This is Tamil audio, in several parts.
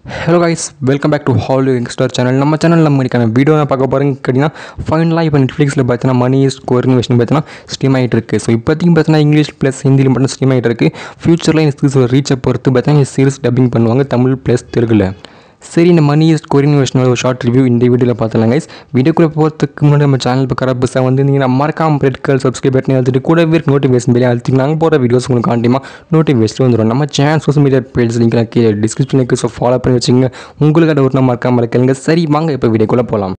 hello guys welcome back to hall youngster channel நம்ம சேனல் நம்ம இன்னைக்கான வீடியோ பார்க்க போகிறோங்க கேட்டிங்கன்னா ஃபைனலாக இப்போ நெட்ஃப்ளிக்ஸில் பார்த்தீங்கன்னா மணி ஸ்கோரிங் வெர்ஷன் பார்த்தீங்கன்னா ஸ்ட்ரீம் ஆகிட்டு இருக்கு ஸோ இப்போதைக்கு பார்த்தீங்கன்னா இங்கிலீஷ் ப்ளஸ் ஹிந்தியில் மட்டும் ஸ்ட்ரீம் ஆகிட்டு இருக்கு ஃபியூச்சரில் இந்த சீரிஸ் ரீச்சை பொறுத்து பார்த்தீங்கன்னா இந்த சீரிஸ் டப்பிங் பண்ணுவாங்க தமிழ் ப்ளஸ் தெலுங்குல சரி இந்த மணி ஸ்கோரிங் வெர்ஷனோட ஒரு ஷார்ட் ரிவ்யூ இந்த வீடியோவில் பார்த்துலாம் கைஸ் வீடியோக்குள்ளே போகிறதுக்கு முன்னாடி நம்ம சேனல் பக்கம் புதுசாக வந்து நீங்கள் மறக்காம ரெட் கலர் சப்ஸ்கிரைப் பண்ணி அழுத்திட்டு கூடவே நோட்டிஃபிகேஷன் பிள்ளை அழுத்தி நாங்கள் போகிற வீடியோஸ் உங்களுக்கு காண்டிமா நோட்டிஃபிகேஷன் வந்துடும் நம்ம channel social media page link கீழே டிஸ்கிரிப்ஷன் இருக்குது ஸோ ஃபாலோ பண்ணி வச்சுங்க உங்களுக்கு அதை ஒரு மறக்காம இருக்கீங்க சரி வாங்க இப்போ வீடியோக்குள்ளே போகலாம்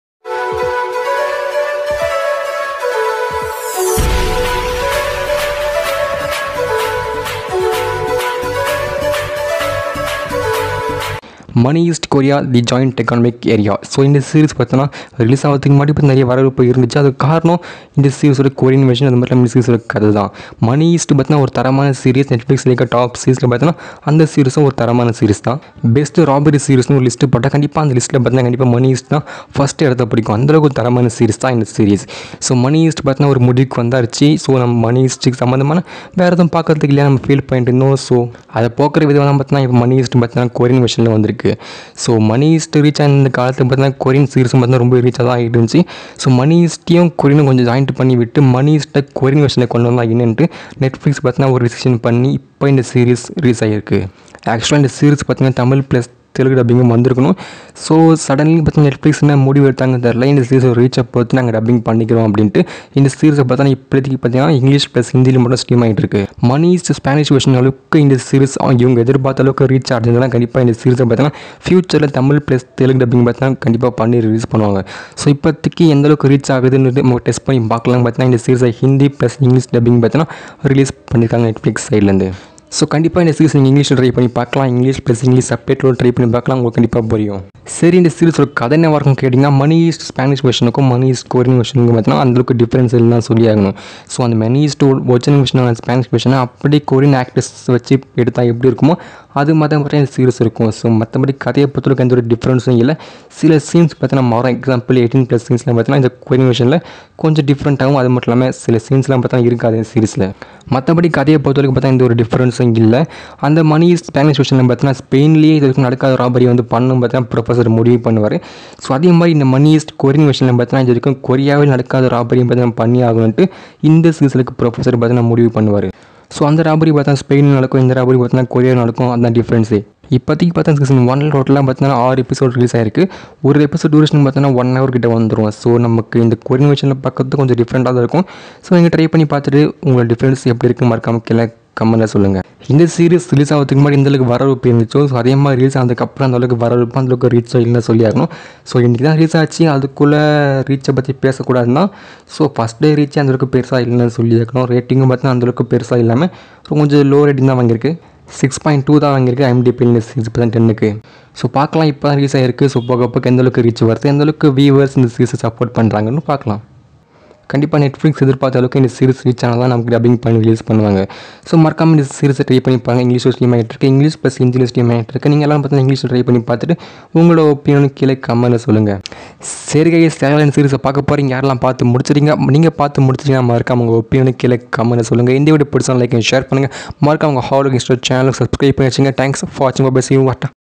money heist Korea the joint economic area so இந்த சீரிஸ் பார்த்தோன்னா ரிலீஸ் ஆகிறதுக்கு முன்னாடி இப்போ நிறைய வரவேற்பு இருந்துச்சு அது காரணம் இந்த சீரிஸோட கொரியன் வெர்ஷன் அது மட்டும் இந்த சீரிஸோட கதை தான் மணி ஈஸ்ட் பார்த்தீங்கன்னா ஒரு தரமான சீரிஸ் நெட்ஃப்ளிக்ஸ் இருக்க டாப் சீரிஸில் பார்த்தீங்கன்னா அந்த சீரிஸும் ஒரு தரமான சீரிஸ் தான் பெஸ்ட் ராபரி சீரிஸ்னு ஒரு லிஸ்ட்டு போட்டால் கண்டிப்பாக அந்த லிஸ்ட்டில் பார்த்தீங்கன்னா கண்டிப்பாக மணி ஈஸ்ட் தான் ஃபஸ்ட் இடத்த பிடிக்கும் அந்தளவுக்கு ஒரு தரமான சீரிஸ் தான் இந்த சீரிஸ் ஸோ மணி ஈஸ்ட் பார்த்தீங்கன்னா ஒரு முடிவுக்கு வந்தாச்சு ஸோ நம்ம மணி ஈஸ்ட்டுக்கு சம்மந்தமான வேறு எதுவும் பார்க்கறதுக்கு இல்லையா நம்ம ஃபீல் பண்ணிட்டு இருந்தோம் ஸோ அதை போக்குற விதமாக பார்த்தீங்கன்னா இப்போ மணி ஈஸ்ட் பார்த்தீங்கன்னா கொரியன் வெர்ஷனில் வந்திருக்கு ஸோ மணி ஈஸ்ட் ரீச் ஆன காலத்தில் பார்த்தீங்கன்னா கொரியன் சீரிஸும் பார்த்தீங்கன்னா ரொம்ப ரீச்சாக தான் ஆகிட்டு இருந்துச்சு ஸோ மணி ஈஸ்ட்டையும் கொரியனும் கொஞ்சம் ஜாயின்ட் பண்ணி விட்டு மணி ஈஸ்ட்டை கொரியன் வெர்ஷனில் கொண்டு வந்தால் என்னன்ட்டு நெட்ஃப்ளிக்ஸ் பார்த்தீங்கன்னா ஒரு டிசிஷன் பண்ணி இப்போ இந்த சீரிஸ் ரிலீஸ் ஆகிருக்கு ஆக்சுவலாக இந்த சீரிஸ் பார்த்தீங்கன்னா தமிழ் ப்ளஸ் தெலுங்கு டப்பிங்கும் வந்திருக்கணும் ஸோ சடன்லி பார்த்தீங்கன்னா நெட்ஃப்ளிக்ஸ் என்ன முடிவு எடுத்தாங்க தெரில இந்த சீரிஸை ரீச்சை பொறுத்து நாங்கள் டப்பிங் பண்ணிக்கிறோம் அப்படின்ட்டு இந்த சீரிஸை பார்த்தா இப்போதைக்கு பார்த்தீங்கன்னா இங்கிலீஷ் ப்ளஸ் ஹிந்தியில் மட்டும் ஸ்ட்ரீம் ஆகிட்டு இருக்கு மணி ஸ்பானிஷ் வெர்ஷன் அளவுக்கு இந்த சீரிஸ் இவங்க எதிர்பார்த்த அளவுக்கு ரீச் ஆச்சுன்னா கண்டிப்பாக இந்த சீரிஸை பார்த்தீங்கன்னா ஃபியூச்சரில் தமிழ் ப்ளஸ் தெலுங்கு டப்பிங் பார்த்தீங்கன்னா கண்டிப்பாக பண்ணி ரிலீஸ் பண்ணுவாங்க ஸோ இப்போதைக்கு எந்த அளவுக்கு ரீச் ஆகுதுன்னு நம்ம டெஸ்ட் பண்ணி பார்க்கலாம் பார்த்தீங்கன்னா இந்த சீரிஸை ஹிந்தி ப்ளஸ் இங்கிலீஷ் டப்பிங் பார்த்தீங்கன்னா ரிலீஸ் பண்ணியிருக்காங்க நெட்ஃப்ளிக்ஸ் சைட்லேருந்து ஸோ கண்டிப்பாக இந்த சீரிஸ் நீங்கள் இங்கிலீஷில் ட்ரை பண்ணி பார்க்கலாம் English plus English subtitle try பண்ணி பார்க்கலாம் உங்களுக்கு கண்டிப்பாக புரியும் சரி இந்த சீரிஸோட கதை என்ன இருக்கும் கேட்டிங்கன்னா மணி ஈஸ்ட் ஸ்பானிஷ் வெர்ஷனுக்கும் மணி ஈஸ்ட் கொரியன் வெர்ஷனுக்கும் பார்த்தீங்கன்னா அந்தளவுக்கு டிஃப்ரென்ஸ் இல்லைன்னு சொல்லி ஆகணும் ஸோ அந்த மணி ஈஸ்ட் ஒரிஜினல் வெர்ஷனான ஸ்பானிஷ் வெர்ஷனை அப்படியே கொரியன் ஆக்டர்ஸ் வச்சு எடுத்தால் எப்படி இருக்குமோ அது மாதிரி மட்டும் இந்த சீரிஸ் இருக்கும் ஸோ மற்றபடி கதையை பொறுத்தவரைக்கும் எந்த ஒரு டிஃப்ரென்ஸும் இல்லை சில சீன்ஸ் பார்த்தீங்கன்னா மாறும் எக்ஸாம்பிள் எயிட்டீன் ப்ளஸ் சீன்ஸ்லாம் பார்த்தீங்கன்னா இந்த கொரியன் வெர்ஷனில் கொஞ்சம் டிஃப்ரெண்ட்டாகவும் அது மட்டும் இல்லாமல் சில சீன்ஸ்லாம் பார்த்தா இருக்காது இந்த சீரிஸில் மற்றபடி கதையை பொறுத்தவரைக்கும் பார்த்தா எந்த ஒரு டிஃப்ரென்ஸும் இல்லை அந்த மணி ஸ்பானிஷ் வெர்ஷனில் பார்த்தீங்கன்னா ஸ்பெயின்லேயே இது வரைக்கும் நடக்காத ராபரி வந்து பண்ணும் பார்த்தீங்கன்னா ப்ரொஃபஸர் முடிவு பண்ணுவார் ஸோ அதே மாதிரி இந்த மணி ஈஸ்ட் கொரியன் வெர்ஷனில் பார்த்தீங்கன்னா இது வரைக்கும் கொரியாவில் நடக்காத ராபரியும் பார்த்தீங்கன்னா பண்ணி ஆகணுன்ட்டு இந்த சீசனுக்கு ப்ரொஃபஸர் பார்த்தீங்கன்னா முடிவு பண்ணுவார் ஸோ அந்த ராபரி பார்த்தா ஸ்பெயின் நடக்கும் இந்த ராபரி பார்த்தீங்கன்னா கொரியா நடக்கும் அதுதான் டிஃப்ரென்ஸே இப்போதைக்கு பார்த்தா சீசன் ஒன்ல டோட்டலாக பார்த்தீங்கன்னா ஆறு எபிசோட் ரிலீஸ் ஆயிருக்கு ஒரு எபிசோட் டூரேஷன் பார்த்தீங்கன்னா ஒன் ஹவர் கிட்ட வந்துடும் ஸோ நமக்கு இந்த கொரியன் வெர்ஷனில் பார்க்கறது கொஞ்சம் டிஃப்ரெண்ட்டாக தான் இருக்கும் ஸோ நீங்கள் ட்ரை பண்ணி பார்த்துட்டு உங்களோட டிஃப்ரென்ஸ் எப்படி இருக்குன்னு மறக்காம கீழே கமெண்ட்டில் சொல்லுங்கள் இந்த சீரிஸ் ரிலீஸ் ஆகிறதுக்கு முன்னாடி இந்த அளவுக்கு வரவேற்பு இருந்துச்சோ ஸோ அதே மாதிரி ரிலீஸ் ஆனதுக்கப்புறம் அந்த அளவுக்கு வரவேற்பு அந்த அளவுக்கு ரீச் இல்லைன்னு சொல்லி ஆகணும் ஸோ இன்றைக்கி தான் ரீச் ஆச்சு அதுக்குள்ளே ரீச்சை பற்றி பேசக்கூடாதுன்னா ஸோ ஃபஸ்ட் டே ரீச் அந்த அளவுக்கு பெருசாக இல்லைன்னு சொல்லி ஆகணும் ரேட்டிங்கும் பார்த்தீங்கன்னா அந்த அளவுக்கு பெருசாக இல்லாமல் கொஞ்சம் லோ ரேட்டிங் தான் வாங்கியிருக்கு சிக்ஸ் பாயிண்ட் டூ தான் வாங்கியிருக்கு ஐம்டிபிஎல் சிக்ஸ் பர்சன்ட் டென்னுக்கு ஸோ பார்க்கலாம் இப்போ தான் ரிலீஸ் ஆகிருக்கு ஸோ போக போக எந்த அளவுக்கு ரீச் வருது எந்த அளவுக்கு வியூவர்ஸ் இந்த சீரிஸை சப்போர்ட் பண்ணுறாங்கன்னு பார்க்கலாம் கண்டிப்பாக நெட்ஃப்ளிக்ஸ் எதிர்பார்த்த அளவுக்கு இந்த சீரிஸ் ரீச் ஆனால் தான் நமக்கு டப்பிங் பண்ணி ரிலீஸ் பண்ணுவாங்க ஸோ மறக்காமல் இந்த சீரிஸை ட்ரை பண்ணி பாருங்கள் இங்கிலீஷ் ஸ்ட்ரீம் ஆகிட்டு இருக்கு இங்கிலீஷ் ப்ளஸ் ஹிந்தியில் ஸ்ட்ரீம் ஆகிட்டு இருக்கு நீங்கள் எல்லாம் பார்த்தீங்கன்னா இங்கிலீஷில் ட்ரை பண்ணி பார்த்துட்டு உங்களோட ஒப்பீனியன் கீழே கமெண்ட்டில் சொல்லுங்கள் சரி கைஸ் சேனல் சீரிஸை பார்க்க போகிறீங்க யாரெல்லாம் பார்த்து முடிச்சிட்டீங்க நீங்கள் பார்த்து முடிச்சிட்டீங்கன்னா மறக்காம உங்கள் ஒப்பீனியன் கீழே கமெண்ட்டில் சொல்லுங்கள் இந்த வீடியோ பிடிச்சா லைக் ஷேர் பண்ணுங்கள் மறக்காம உங்கள் ஹாலோ இன்ஸ்டா சேனலுக்கு சப்ஸ்கிரைப் பண்ணி வச்சுங்க தேங்க்ஸ் ஃபார் வாட்சிங் பை சி வாட்டா